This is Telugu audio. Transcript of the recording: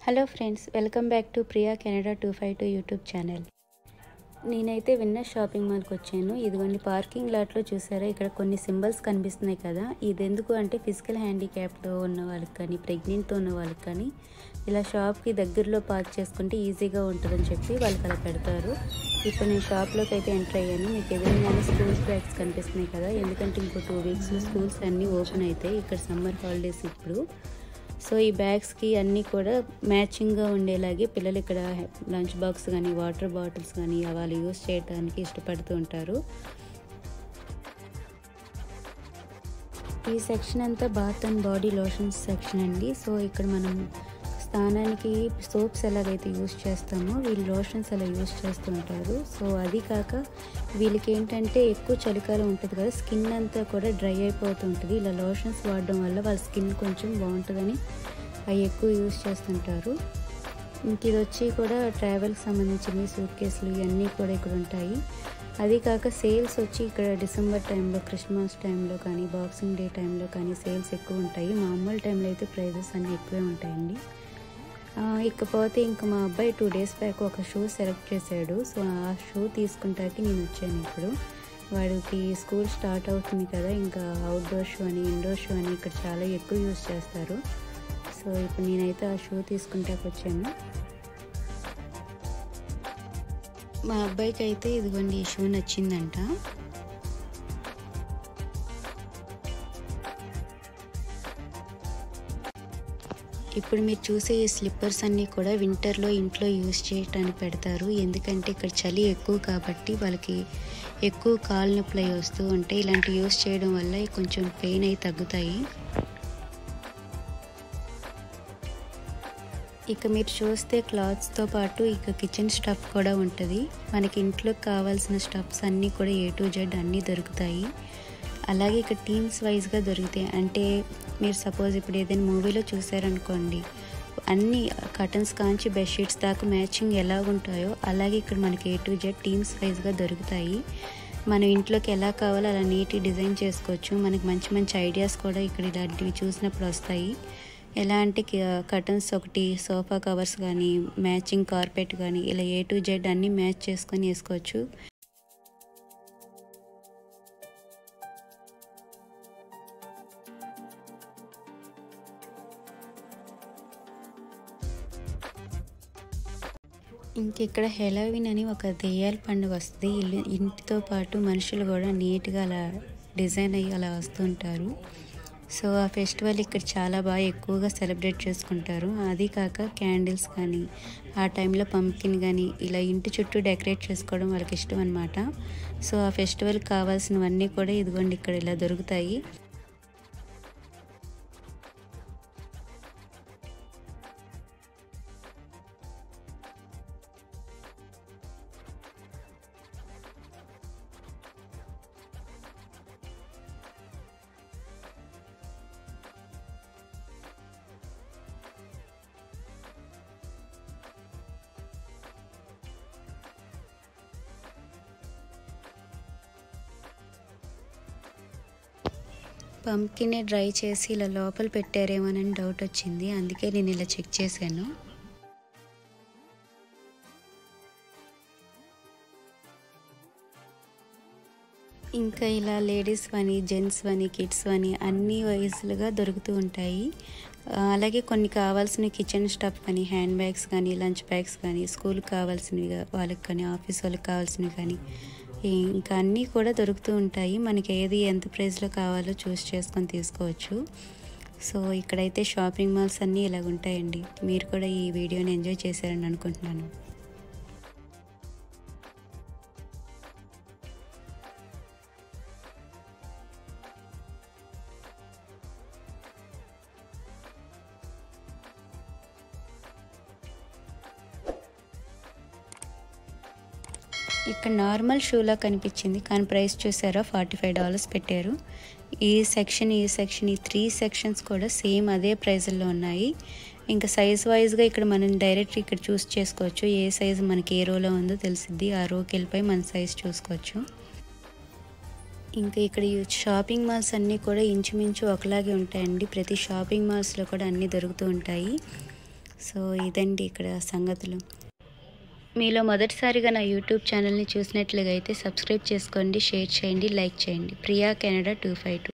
hello friends welcome back to Priya Canada two five two YouTube channel నేనైతే విన్న షాపింగ్ మాల్కి వచ్చాను ఇదిగోండి పార్కింగ్ లాట్లో చూసారా ఇక్కడ కొన్ని సింబల్స్ కనిపిస్తున్నాయి కదా ఇది ఎందుకు అంటే ఫిజికల్ హ్యాండిక్యాప్లో ఉన్న వాళ్ళకి కానీ ప్రెగ్నెంట్తో ఉన్న వాళ్ళకి కానీ ఇలా షాప్కి దగ్గరలో పార్క్ చేసుకుంటే ఈజీగా ఉంటుందని చెప్పి వాళ్ళకి అలా పెడతారు ఇప్పుడు నేను షాప్లోకి అయితే ఎంటర్ అయ్యాను మీకు ఎదురుగానే స్కూల్స్ బ్యాగ్స్ కనిపిస్తున్నాయి కదా ఎందుకంటే ఇంకో టూ వీక్స్లో స్కూల్స్ అన్నీ ఓపెన్ అవుతాయి ఇక్కడ సమ్మర్ హాలిడేస్ ఇప్పుడు సో ఈ బ్యాగ్స్కి అన్నీ కూడా మ్యాచింగ్గా ఉండేలాగే పిల్లలు ఇక్కడ లంచ్ బాక్స్ కానీ వాటర్ బాటిల్స్ కానీ వాళ్ళు యూస్ చేయడానికి ఇష్టపడుతూ ఉంటారు ఈ సెక్షన్ అంతా bath and body lotions section అండి సో ఇక్కడ మనం స్నానానికి సోప్స్ ఎలాగైతే యూస్ చేస్తామో వీళ్ళు లోషన్స్ అలా యూస్ చేస్తూ ఉంటారు సో అది కాక వీళ్ళకి ఏంటంటే ఎక్కువ చలికాలం ఉంటుంది కదా స్కిన్ అంతా కూడా డ్రై అయిపోతుంటుంది ఇలా లోషన్స్ వాడడం వల్ల వాళ్ళ స్కిన్ కొంచెం బాగుంటుందని అవి ఎక్కువ యూస్ చేస్తుంటారు ఇంక ఇది వచ్చి కూడా ట్రావెల్కి సంబంధించినవి సూట్ కేసులు ఇవన్నీ కూడా ఇక్కడ ఉంటాయి అది కాక సేల్స్ వచ్చి ఇక్కడ డిసెంబర్ టైంలో క్రిస్మస్ టైంలో కానీ బాక్సింగ్ డే టైంలో కానీ సేల్స్ ఎక్కువ ఉంటాయి మామూలు టైంలో అయితే ప్రైజెస్ అన్నీ ఎక్కువే ఉంటాయండి ఇకపోతే ఇంకా మా అబ్బాయి టూ డేస్ బ్యాక్ ఒక షూ సెలెక్ట్ చేశాడు సో ఆ షూ తీసుకుంటాకి నేను వచ్చాను ఇప్పుడు వాడికి స్కూల్ స్టార్ట్ అవుతుంది కదా ఇంకా అవుట్డోర్ షూ అని ఇండోర్ షూ అని ఇక్కడ చాలా ఎక్కువ యూస్ చేస్తారు సో ఇప్పుడు నేనైతే ఆ షూ తీసుకుంటాకి వచ్చాను మా అబ్బాయికి అయితే ఇదిగోండి ఈ షూ నచ్చిందంట ఇప్పుడు మీరు చూసే ఈ స్లిప్పర్స్ అన్నీ కూడా వింటర్లో ఇంట్లో యూస్ చేయటానికి పెడతారు ఎందుకంటే ఇక్కడ చలి ఎక్కువ కాబట్టి వాళ్ళకి ఎక్కువ కాలు నొప్పులు అవి వస్తూ ఉంటాయి ఇలాంటి యూస్ చేయడం వల్ల కొంచెం పెయిన్ అయి తగ్గుతాయి ఇక మీరు చూస్తే క్లాత్స్తో పాటు ఇక కిచెన్ స్టఫ్ కూడా ఉంటుంది మనకి ఇంట్లోకి కావాల్సిన స్టఫ్స్ అన్నీ కూడా ఏ టు జెడ్ అన్నీ దొరుకుతాయి అలాగే ఇక్కడ టీమ్స్ వైజ్గా దొరుకుతాయి అంటే మీరు సపోజ్ ఇప్పుడు ఏదైనా మూవీలో చూసారనుకోండి అన్ని కటన్స్ కాంచి బెడ్షీట్స్ దాకా మ్యాచింగ్ ఎలా ఉంటాయో అలాగే ఇక్కడ మనకి ఏ టు జెడ్ టీమ్స్ వైజ్గా దొరుకుతాయి మనం ఇంట్లోకి ఎలా కావాలో అలా నీట్గా డిజైన్ చేసుకోవచ్చు మనకి మంచి మంచి ఐడియాస్ కూడా ఇక్కడ ఇలాంటివి చూసినప్పుడు వస్తాయి ఎలా అంటే కటన్స్ ఒకటి సోఫా కవర్స్ కానీ మ్యాచింగ్ కార్పెట్ కానీ ఇలా ఏ టు జెడ్ అన్నీ మ్యాచ్ చేసుకొని వేసుకోవచ్చు ఇంక ఇక్కడ హెలోవిన్ అని ఒక దెయ్యాల పండుగ వస్తుంది ఇల్లు ఇంటితో పాటు మనుషులు కూడా నీట్గా అలా డిజైన్ అయ్యి అలా వస్తుంటారు సో ఆ ఫెస్టివల్ ఇక్కడ చాలా బాగా ఎక్కువగా సెలబ్రేట్ చేసుకుంటారు అది కాక క్యాండిల్స్ కానీ ఆ టైంలో పంకిన్ కానీ ఇలా ఇంటి చుట్టూ డెకరేట్ చేసుకోవడం వాళ్ళకి ఇష్టం అనమాట సో ఆ ఫెస్టివల్కి కావాల్సినవన్నీ కూడా ఇదిగోండి ఇక్కడ ఇలా దొరుకుతాయి పంకినే డ్రై చేసి ఇలా లోపల పెట్టారేమోనని డౌట్ వచ్చింది అందుకే నేను ఇలా చెక్ చేశాను ఇంకా ఇలా లేడీస్ అని జెంట్స్ అని కిడ్స్ అని అన్ని వయసులుగా దొరుకుతూ ఉంటాయి అలాగే కొన్ని కావాల్సిన కిచెన్ స్టఫ్ కానీ హ్యాండ్ బ్యాగ్స్ కానీ లంచ్ బ్యాగ్స్ కానీ స్కూల్కి కావాల్సినవి వాళ్ళకి కానీ ఆఫీస్ వాళ్ళకి కావాల్సినవి కానీ ఇంకా అన్నీ కూడా దొరుకుతూ ఉంటాయి మనకి ఏది ఎంత ప్రైస్లో కావాలో చూస్ చేసుకొని తీసుకోవచ్చు సో ఇక్కడైతే షాపింగ్ మాల్స్ అన్నీ ఇలాగ ఉంటాయండి మీరు కూడా ఈ వీడియోని ఎంజాయ్ చేశారని అనుకుంటున్నాను ఇక్కడ నార్మల్ షూలా కనిపించింది కానీ ప్రైస్ చూసారా ఫార్టీ ఫైవ్ డాలర్స్ పెట్టారు ఈ సెక్షన్ ఈ సెక్షన్ ఈ త్రీ సెక్షన్స్ కూడా సేమ్ అదే ప్రైజుల్లో ఉన్నాయి ఇంకా సైజ్ వైజ్గా ఇక్కడ మనం డైరెక్ట్ ఇక్కడ చూస్ చేసుకోవచ్చు ఏ సైజు మనకి ఏ రోలో ఉందో తెలిసిద్ది ఆ రోకి వెళ్ళిపోయి మన సైజ్ చూసుకోవచ్చు ఇంకా ఇక్కడ ఈ షాపింగ్ మాల్స్ అన్నీ కూడా ఇంచుమించు ఒకలాగే ఉంటాయండి ప్రతి షాపింగ్ మాల్స్లో కూడా అన్నీ దొరుకుతూ ఉంటాయి సో ఇదండి ఇక్కడ సంగతులు మీలో మొదటిసారిగా నా యూట్యూబ్ ఛానల్ని చూసినట్లుగా అయితే సబ్స్క్రైబ్ చేసుకోండి షేర్ చేయండి లైక్ చేయండి Priya Canada two five two